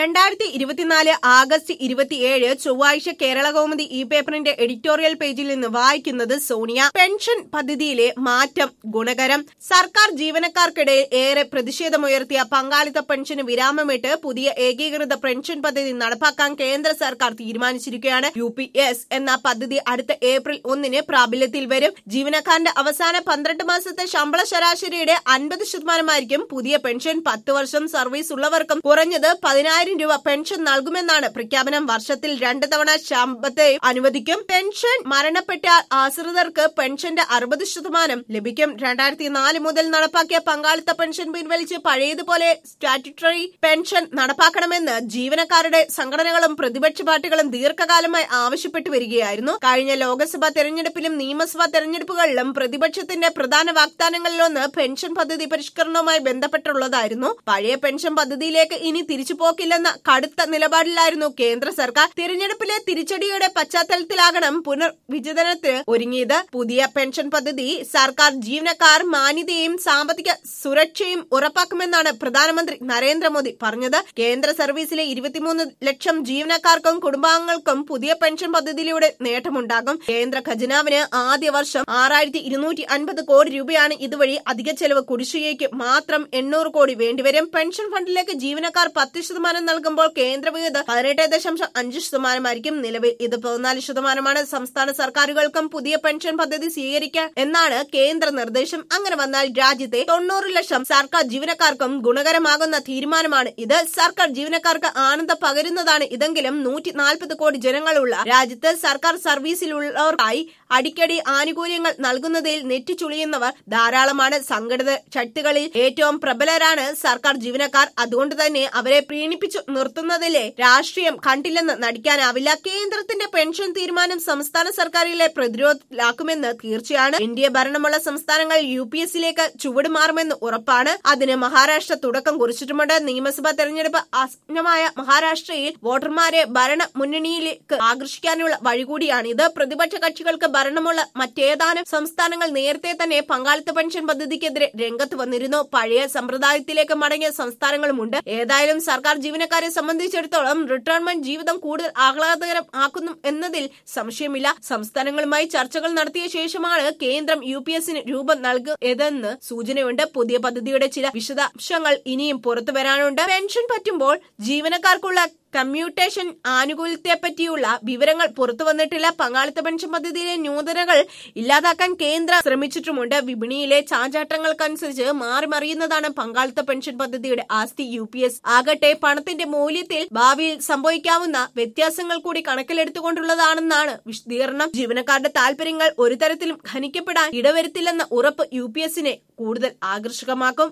രണ്ടായിരത്തി ഇരുപത്തിനാല് ആഗസ്റ്റ് ഇരുപത്തിയേഴ് ചൊവ്വാഴ്ച കേരള കൗമുദി ഇ പേപ്പറിന്റെ എഡിറ്റോറിയൽ പേജിൽ നിന്ന് വായിക്കുന്നത് സോണിയ പെൻഷൻ പദ്ധതിയിലെ മാറ്റം ഗുണകരം സർക്കാർ ജീവനക്കാർക്കിടയിൽ ഏറെ പ്രതിഷേധമുയർത്തിയ പങ്കാളിത്ത പെൻഷന് വിരാമമിട്ട് പുതിയ ഏകീകൃത പെൻഷൻ പദ്ധതി നടപ്പാക്കാൻ കേന്ദ്ര സർക്കാർ തീരുമാനിച്ചിരിക്കുകയാണ് യു പി എസ് എന്ന പദ്ധതി അടുത്ത ഏപ്രിൽ ഒന്നിന് പ്രാബല്യത്തിൽ വരും ജീവനക്കാരന്റെ അവസാന പന്ത്രണ്ട് മാസത്തെ ശമ്പള ശരാശരിയുടെ അൻപത് ശതമാനമായിരിക്കും പുതിയ പെൻഷൻ പത്ത് വർഷം സർവീസ് ഉള്ളവർക്കും കുറഞ്ഞത് പതിനായിരം രൂപ പെൻഷൻ നൽകുമെന്നാണ് പ്രഖ്യാപനം വർഷത്തിൽ രണ്ട് തവണ ശമ്പത്തെ അനുവദിക്കും പെൻഷൻ മരണപ്പെട്ട ആശ്രിതർക്ക് പെൻഷന്റെ അറുപത് ശതമാനം ലഭിക്കും രണ്ടായിരത്തി നാല് മുതൽ നടപ്പാക്കിയ പങ്കാളിത്ത പെൻഷൻ പിൻവലിച്ച് പഴയതുപോലെ സ്റ്റാറ്റ്യൂട്ടറി പെൻഷൻ നടപ്പാക്കണമെന്ന് ജീവനക്കാരുടെ സംഘടനകളും പ്രതിപക്ഷ പാർട്ടികളും ദീർഘകാലമായി ആവശ്യപ്പെട്ടു വരികയായിരുന്നു കഴിഞ്ഞ ലോക്സഭാ തെരഞ്ഞെടുപ്പിലും നിയമസഭാ തെരഞ്ഞെടുപ്പുകളിലും പ്രതിപക്ഷത്തിന്റെ പ്രധാന വാഗ്ദാനങ്ങളിലൊന്ന് പെൻഷൻ പദ്ധതി പരിഷ്കരണവുമായി ബന്ധപ്പെട്ടുള്ളതായിരുന്നു പഴയ പെൻഷൻ പദ്ധതിയിലേക്ക് ഇനി തിരിച്ചുപോക്കില്ലെന്ന കടുത്ത നിലപാടിലായിരുന്നു കേന്ദ്ര സർക്കാർ തിരഞ്ഞെടുപ്പിലെ തിരിച്ചടിയുടെ പശ്ചാത്തലത്തിലാകണം പുനർവിചിതനത്തിന് ഒരുങ്ങിയത് പുതിയ പെൻഷൻ പദ്ധതി സർക്കാർ ജീവനക്കാർ മാന്യതയും സാമ്പത്തിക സുരക്ഷയും ഉറപ്പാക്കുമെന്നാണ് പ്രധാനമന്ത്രി നരേന്ദ്രമോദി പറഞ്ഞത് കേന്ദ്ര സർവീസിലെ ഇരുപത്തിമൂന്ന് ലക്ഷം ജീവനക്കാർക്കും കുടുംബാംഗങ്ങൾക്കും പുതിയ പെൻഷൻ പദ്ധതിയിലൂടെ നേട്ടമുണ്ടാകും കേന്ദ്ര ഖജനാവിന് ആദ്യ വർഷം ആറായിരത്തി ഇരുന്നൂറ്റി അൻപത് കോടി രൂപയാണ് ഇതുവഴി അധിക ചെലവ് കുടിശ്ശികയ്ക്ക് മാത്രം എണ്ണൂറ് കോടി വേണ്ടിവരും പെൻഷൻ ഫണ്ടിലേക്ക് ജീവനക്കാർ പത്ത് ശതമാനം നൽകുമ്പോൾ കേന്ദ്ര വിഹിതം പതിനെട്ട് ദശാംശം അഞ്ച് ശതമാനമായിരിക്കും നിലവിൽ ഇത് പതിനാല് ശതമാനമാണ് സംസ്ഥാന സർക്കാരുകൾക്കും പുതിയ പെൻഷൻ പദ്ധതി സ്വീകരിക്കാൻ എന്നാണ് കേന്ദ്ര നിർദ്ദേശം അങ്ങനെ വന്നാൽ രാജ്യത്തെ തൊണ്ണൂറ് ലക്ഷം സർക്കാർ ജീവനക്കാർക്കും ഗുണകരമാകുന്ന തീരുമാനമാണ് ഇത് സർക്കാർ ജീവനക്കാർക്ക് ആനന്ദം പകരുന്നതാണ് ഇതെങ്കിലും നൂറ്റി നാൽപ്പത് കോടി ജനങ്ങളുള്ള രാജ്യത്ത് സർക്കാർ സർവീസിലുള്ളവർക്കായി അടിക്കടി ആനുകൂല്യങ്ങൾ നൽകുന്നതിൽ നെറ്റിച്ചുളിയുന്നവർ ധാരാളമാണ് സംഘടിത ശക്തികളിൽ ഏറ്റവും പ്രബലരാണ് സർക്കാർ ജീവനക്കാർ അതുകൊണ്ട് തന്നെ അവരെ പ്രീണിപ്പിച്ചു നിർത്തുന്നതിലെ രാഷ്ട്രീയം കണ്ടില്ലെന്ന് നടിക്കാനാവില്ല കേന്ദ്രത്തിന്റെ പെൻഷൻ തീരുമാനം സംസ്ഥാന സർക്കാരിലെ പ്രതിരോധത്തിലാക്കുമെന്ന് തീർച്ചയാണ് എൻ ഡി എ ഭരണമുള്ള സംസ്ഥാനങ്ങൾ യു പി എസിലേക്ക് ചുവടുമാറുമെന്ന് ഉറപ്പാണ് അതിന് മഹാരാഷ്ട്ര തുടക്കം കുറിച്ചിട്ടുമുണ്ട് നിയമസഭാ തെരഞ്ഞെടുപ്പ് ആസന്നമായ മഹാരാഷ്ട്രയിൽ വോട്ടർമാരെ ഭരണ മുന്നണിയിലേക്ക് ആകർഷിക്കാനുള്ള വഴികൂടിയാണിത് പ്രതിപക്ഷ കക്ഷികൾക്ക് ഭരണമുള്ള മറ്റേതാനും സംസ്ഥാനങ്ങൾ നേരത്തെ തന്നെ പങ്കാളിത്ത പെൻഷൻ പദ്ധതിക്കെതിരെ രംഗത്ത് വന്നിരുന്നു പഴയ സമ്പ്രദായത്തിലേക്ക് മടങ്ങിയ സംസ്ഥാനങ്ങളുമുണ്ട് ഏതായാലും സർക്കാർ ജീവനക്കാരെ സംബന്ധിച്ചിടത്തോളം റിട്ടയർമെന്റ് ജീവിതം കൂടുതൽ ആഹ്ലാദകരം ആക്കുന്നു എന്നതിൽ സംശയമില്ല സംസ്ഥാനങ്ങളുമായി ചർച്ചകൾ നടത്തിയ ശേഷമാണ് കേന്ദ്രം യു പി എസിന് രൂപം നൽകിയതെന്ന് സൂചനയുണ്ട് പുതിയ പദ്ധതിയുടെ ചില വിശദാംശങ്ങൾ ഇനിയും പുറത്തു വരാനുണ്ട് പെൻഷൻ പറ്റുമ്പോൾ ജീവനക്കാർക്കുള്ള കമ്മ്യൂട്ടേഷൻ ആനുകൂല്യത്തെപ്പറ്റിയുള്ള വിവരങ്ങൾ പുറത്തു വന്നിട്ടില്ല പങ്കാളിത്ത പെൻഷൻ പദ്ധതിയിലെ ന്യൂനതകൾ ഇല്ലാതാക്കാൻ കേന്ദ്രം ശ്രമിച്ചിട്ടുമുണ്ട് വിപണിയിലെ ചാഞ്ചാട്ടങ്ങൾക്കനുസരിച്ച് മാറി മറിയുന്നതാണ് പങ്കാളിത്ത പെൻഷൻ പദ്ധതിയുടെ ആസ്തി യു പി എസ് ആകട്ടെ പണത്തിന്റെ മൂല്യത്തിൽ ഭാവിയിൽ സംഭവിക്കാവുന്ന വ്യത്യാസങ്ങൾ കൂടി കണക്കിലെടുത്തുകൊണ്ടുള്ളതാണെന്നാണ് വിശദീകരണം ജീവനക്കാരുടെ താൽപര്യങ്ങൾ ഒരു തരത്തിലും ഖനിക്കപ്പെടാൻ ഇടവരുത്തില്ലെന്ന ഉറപ്പ് യു പി എസിനെ കൂടുതൽ ആകർഷകമാക്കും